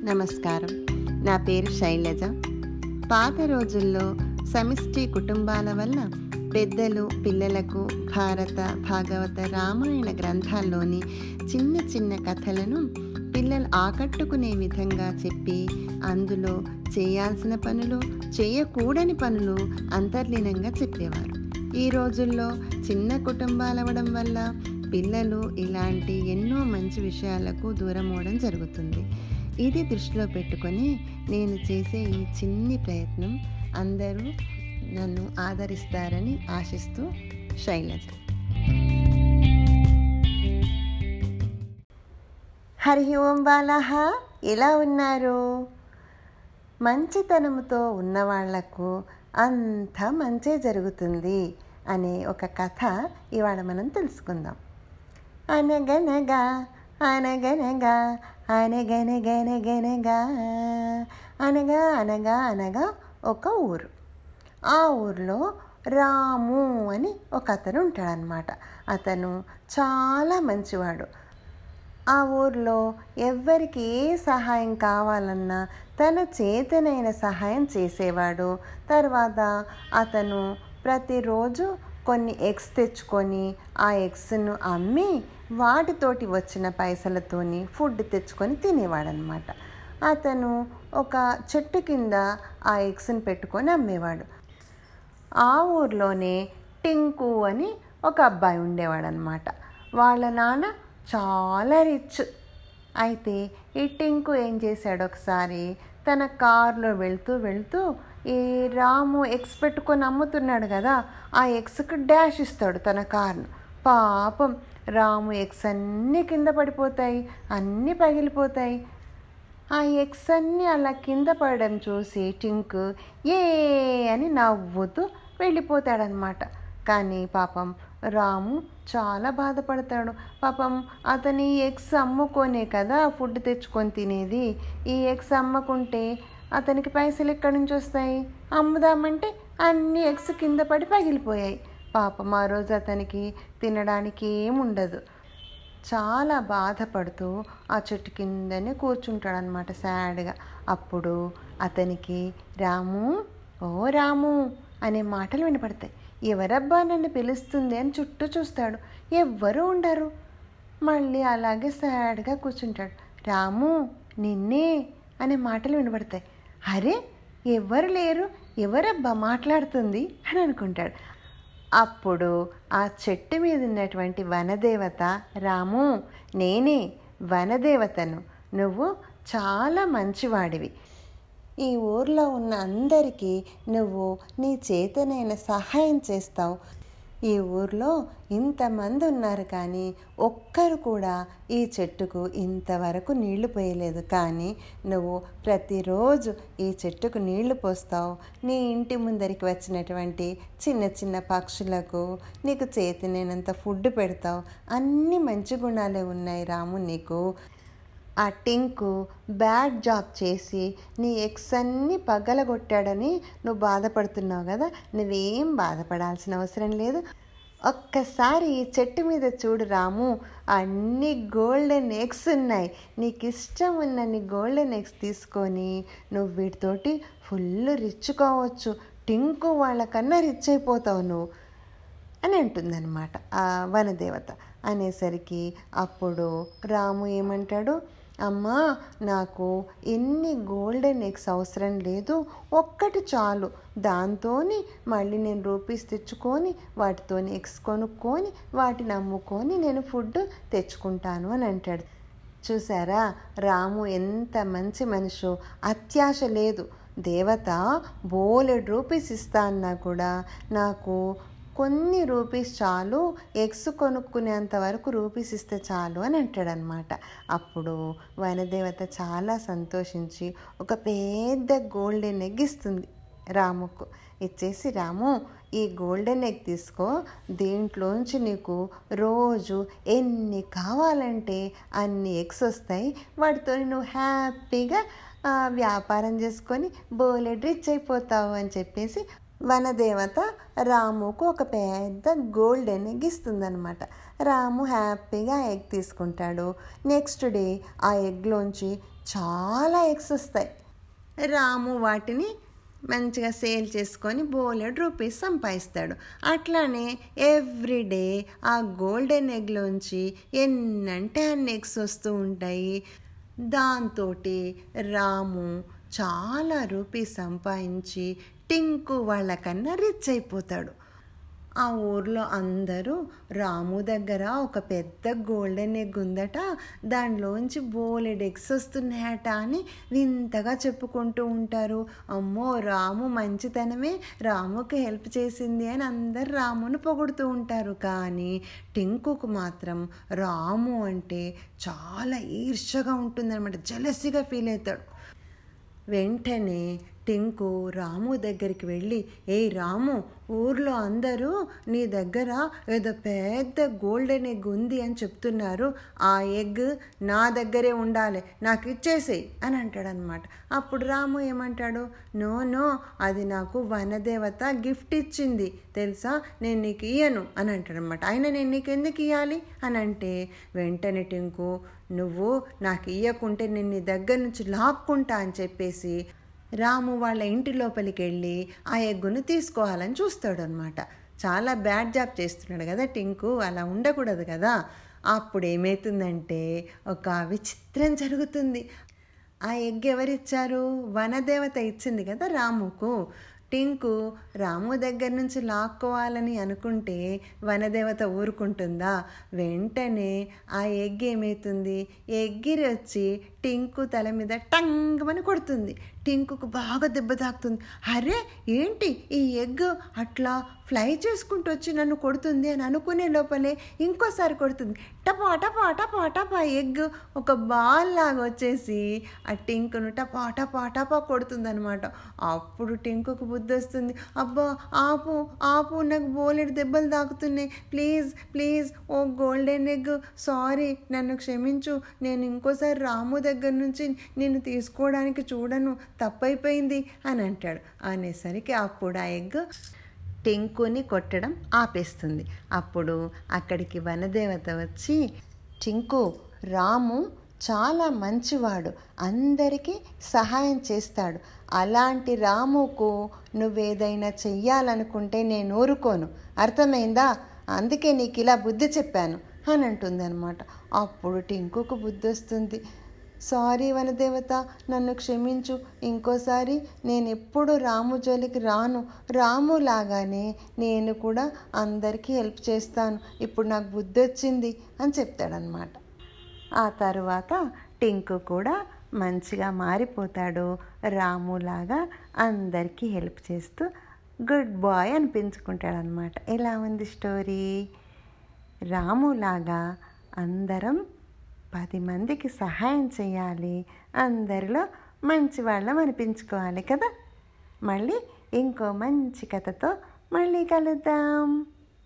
నమస్కారం నా పేరు శైలజ పాత రోజుల్లో సమిష్టి కుటుంబాల వల్ల పెద్దలు పిల్లలకు భారత భాగవత రామాయణ గ్రంథాల్లోని చిన్న చిన్న కథలను పిల్లలు ఆకట్టుకునే విధంగా చెప్పి అందులో చేయాల్సిన పనులు చేయకూడని పనులు అంతర్లీనంగా చెప్పేవారు ఈ రోజుల్లో చిన్న కుటుంబాలవడం వల్ల పిల్లలు ఇలాంటి ఎన్నో మంచి విషయాలకు దూరం అవడం జరుగుతుంది ఇది దృష్టిలో పెట్టుకొని నేను చేసే ఈ చిన్ని ప్రయత్నం అందరూ నన్ను ఆదరిస్తారని ఆశిస్తూ శైలజ హరి ఓం బాలాహ ఎలా ఉన్నారు మంచితనముతో ఉన్నవాళ్లకు అంత మంచే జరుగుతుంది అనే ఒక కథ ఇవాళ మనం తెలుసుకుందాం అనగనగా అనగనగా అనగనగనగనగా అనగా అనగా అనగా ఒక ఊరు ఆ ఊర్లో రాము అని ఒక అతను ఉంటాడనమాట అతను చాలా మంచివాడు ఆ ఊర్లో ఎవ్వరికి ఏ సహాయం కావాలన్నా తన చేతనైన సహాయం చేసేవాడు తర్వాత అతను ప్రతిరోజు కొన్ని ఎగ్స్ తెచ్చుకొని ఆ ఎగ్స్ను అమ్మి వాటితోటి వచ్చిన పైసలతోని ఫుడ్ తెచ్చుకొని తినేవాడనమాట అతను ఒక చెట్టు కింద ఆ ఎగ్స్ని పెట్టుకొని అమ్మేవాడు ఆ ఊర్లోనే టింకు అని ఒక అబ్బాయి ఉండేవాడనమాట వాళ్ళ నాన్న చాలా రిచ్ అయితే ఈ టింకు ఏం చేశాడు ఒకసారి తన కారులో వెళ్తూ వెళ్తూ ఈ రాము ఎక్స్ పెట్టుకొని అమ్ముతున్నాడు కదా ఆ ఎక్స్కి డాష్ ఇస్తాడు తన కార్ను పాపం రాము ఎక్స్ అన్నీ కింద పడిపోతాయి అన్నీ పగిలిపోతాయి ఆ ఎగ్స్ అన్నీ అలా కింద పడడం చూసి టింకు ఏ అని నవ్వుతూ వెళ్ళిపోతాడనమాట కానీ పాపం రాము చాలా బాధపడతాడు పాపం అతని ఎగ్స్ అమ్ముకొనే కదా ఫుడ్ తెచ్చుకొని తినేది ఈ ఎగ్స్ అమ్మకుంటే అతనికి పైసలు ఎక్కడి నుంచి వస్తాయి అమ్ముదామంటే అన్ని ఎగ్స్ కింద పడి పగిలిపోయాయి పాపం ఆ రోజు అతనికి తినడానికి ఏముండదు చాలా బాధపడుతూ ఆ చెట్టు కిందనే కూర్చుంటాడనమాట సాడ్గా అప్పుడు అతనికి రాము ఓ రాము అనే మాటలు వినపడతాయి ఎవరబ్బా నన్ను పిలుస్తుంది అని చుట్టూ చూస్తాడు ఎవ్వరూ ఉండరు మళ్ళీ అలాగే సాడ్గా కూర్చుంటాడు రాము నిన్నే అనే మాటలు వినపడతాయి అరే ఎవరు లేరు ఎవరబ్బా మాట్లాడుతుంది అని అనుకుంటాడు అప్పుడు ఆ చెట్టు మీద ఉన్నటువంటి వనదేవత రాము నేనే వనదేవతను నువ్వు చాలా మంచివాడివి ఈ ఊర్లో ఉన్న అందరికీ నువ్వు నీ చేతనైన సహాయం చేస్తావు ఈ ఊర్లో ఇంతమంది ఉన్నారు కానీ ఒక్కరు కూడా ఈ చెట్టుకు ఇంతవరకు నీళ్లు పోయలేదు కానీ నువ్వు ప్రతిరోజు ఈ చెట్టుకు నీళ్లు పోస్తావు నీ ఇంటి ముందరికి వచ్చినటువంటి చిన్న చిన్న పక్షులకు నీకు చేతినేనంత ఫుడ్ పెడతావు అన్ని మంచి గుణాలే ఉన్నాయి రాము నీకు ఆ టింకు బ్యాడ్ జాబ్ చేసి నీ ఎక్స్ అన్ని పగలగొట్టాడని నువ్వు బాధపడుతున్నావు కదా నువ్వేం బాధపడాల్సిన అవసరం లేదు ఒక్కసారి ఈ చెట్టు మీద చూడు రాము అన్ని గోల్డెన్ ఎగ్స్ ఉన్నాయి నీకు ఇష్టం ఉన్నన్ని గోల్డెన్ ఎగ్స్ తీసుకొని నువ్వు వీటితోటి ఫుల్ రిచ్ కావచ్చు టింకు వాళ్ళకన్నా రిచ్ అయిపోతావు నువ్వు అని అంటుందన్నమాట ఆ వనదేవత అనేసరికి అప్పుడు రాము ఏమంటాడు అమ్మా నాకు ఎన్ని గోల్డెన్ ఎగ్స్ అవసరం లేదు ఒక్కటి చాలు దాంతో మళ్ళీ నేను రూపీస్ తెచ్చుకొని వాటితో ఎగ్స్ కొనుక్కొని వాటిని అమ్ముకొని నేను ఫుడ్ తెచ్చుకుంటాను అని అంటాడు చూసారా రాము ఎంత మంచి మనిషో అత్యాశ లేదు దేవత బోలెడ్ రూపీస్ ఇస్తా అన్నా కూడా నాకు కొన్ని రూపీస్ చాలు ఎగ్స్ కొనుక్కునేంత వరకు రూపీస్ ఇస్తే చాలు అని అంటాడనమాట అప్పుడు వనదేవత చాలా సంతోషించి ఒక పెద్ద గోల్డెన్ ఎగ్ ఇస్తుంది రాముకు ఇచ్చేసి రాము ఈ గోల్డెన్ ఎగ్ తీసుకో దీంట్లోంచి నీకు రోజు ఎన్ని కావాలంటే అన్ని ఎగ్స్ వస్తాయి వాటితో నువ్వు హ్యాపీగా వ్యాపారం చేసుకొని బోలెడ్ రిచ్ అయిపోతావు అని చెప్పేసి వనదేవత రాముకు ఒక పెద్ద గోల్డెన్ ఎగ్ ఇస్తుందన్నమాట రాము హ్యాపీగా ఎగ్ తీసుకుంటాడు నెక్స్ట్ డే ఆ ఎగ్లోంచి చాలా ఎగ్స్ వస్తాయి రాము వాటిని మంచిగా సేల్ చేసుకొని బోలెడ్ రూపీస్ సంపాదిస్తాడు అట్లానే ఎవ్రీడే ఆ గోల్డెన్ ఎగ్లోంచి ఎన్నంటే అన్ని ఎగ్స్ వస్తూ ఉంటాయి దాంతో రాము చాలా రూపీస్ సంపాదించి టింకు వాళ్ళకన్నా రిచ్ అయిపోతాడు ఆ ఊర్లో అందరూ రాము దగ్గర ఒక పెద్ద గోల్డెన్ ఎగ్ ఉందట దానిలోంచి బోలెడ్ ఎగ్స్ వస్తున్నాయట అని వింతగా చెప్పుకుంటూ ఉంటారు అమ్మో రాము మంచితనమే రాముకి హెల్ప్ చేసింది అని అందరు రామును పొగుడుతూ ఉంటారు కానీ టింకుకు మాత్రం రాము అంటే చాలా ఈర్ష్యగా ఉంటుందన్నమాట జలసిగా ఫీల్ అవుతాడు వెంటనే టింకు రాము దగ్గరికి వెళ్ళి ఏ రాము ఊర్లో అందరూ నీ దగ్గర ఏదో పెద్ద గోల్డెన్ ఎగ్ ఉంది అని చెప్తున్నారు ఆ ఎగ్ నా దగ్గరే ఉండాలి నాకు ఇచ్చేసేయి అని అంటాడనమాట అప్పుడు రాము ఏమంటాడు నో నో అది నాకు వనదేవత గిఫ్ట్ ఇచ్చింది తెలుసా నేను నీకు ఇయ్యను అని అంటాడనమాట అయినా నేను నీకు ఎందుకు ఇవ్వాలి అని అంటే వెంటనే టింకు నువ్వు నాకు ఇయ్యకుంటే నేను నీ దగ్గర నుంచి లాక్కుంటా అని చెప్పేసి రాము వాళ్ళ ఇంటి లోపలికి వెళ్ళి ఆ ఎగ్గును తీసుకోవాలని చూస్తాడు అనమాట చాలా బ్యాడ్ జాబ్ చేస్తున్నాడు కదా టింకు అలా ఉండకూడదు కదా అప్పుడు ఏమవుతుందంటే ఒక విచిత్రం జరుగుతుంది ఆ ఎగ్ ఎవరిచ్చారు వనదేవత ఇచ్చింది కదా రాముకు టింకు రాము దగ్గర నుంచి లాక్కోవాలని అనుకుంటే వనదేవత ఊరుకుంటుందా వెంటనే ఆ ఎగ్ ఏమవుతుంది ఎగ్గిరి వచ్చి టింకు తల మీద టంగమని కొడుతుంది టింకుకు బాగా దెబ్బ తాకుతుంది అరే ఏంటి ఈ ఎగ్ అట్లా ఫ్లై చేసుకుంటూ వచ్చి నన్ను కొడుతుంది అని అనుకునే లోపలే ఇంకోసారి కొడుతుంది టపా టపా టపా టపా ఎగ్ ఒక బాల్ లాగా వచ్చేసి ఆ టింకును టపా టపా టపా కొడుతుంది అనమాట అప్పుడు టింకుకు బుద్ధి వస్తుంది అబ్బా ఆపు ఆపు నాకు బోలెడు దెబ్బలు తాకుతున్నాయి please please O golden egg sorry నన్ను క్షమించు నేను ఇంకోసారి రాము దగ్గర నుంచి నేను తీసుకోవడానికి చూడను తప్పైపోయింది అని అంటాడు అనేసరికి అప్పుడు ఆ ఎగ్ టింకుని కొట్టడం ఆపేస్తుంది అప్పుడు అక్కడికి వనదేవత వచ్చి టింకు రాము చాలా మంచివాడు అందరికీ సహాయం చేస్తాడు అలాంటి రాముకు నువ్వేదైనా చెయ్యాలనుకుంటే నేను ఊరుకోను అర్థమైందా అందుకే నీకు ఇలా బుద్ధి చెప్పాను అని అంటుంది అనమాట అప్పుడు టింకుకు బుద్ధి వస్తుంది సారీ వనదేవత నన్ను క్షమించు ఇంకోసారి నేను ఎప్పుడు రాము జోలికి రాను రాము లాగానే నేను కూడా అందరికీ హెల్ప్ చేస్తాను ఇప్పుడు నాకు బుద్ధి వచ్చింది అని చెప్తాడనమాట ఆ తరువాత టింకు కూడా మంచిగా మారిపోతాడు రాములాగా అందరికీ హెల్ప్ చేస్తూ గుడ్ బాయ్ అనిపించుకుంటాడనమాట ఎలా ఉంది స్టోరీ రాములాగా అందరం పది మందికి సహాయం చేయాలి అందరిలో మంచి వాళ్ళం అనిపించుకోవాలి కదా మళ్ళీ ఇంకో మంచి కథతో మళ్ళీ కలుద్దాం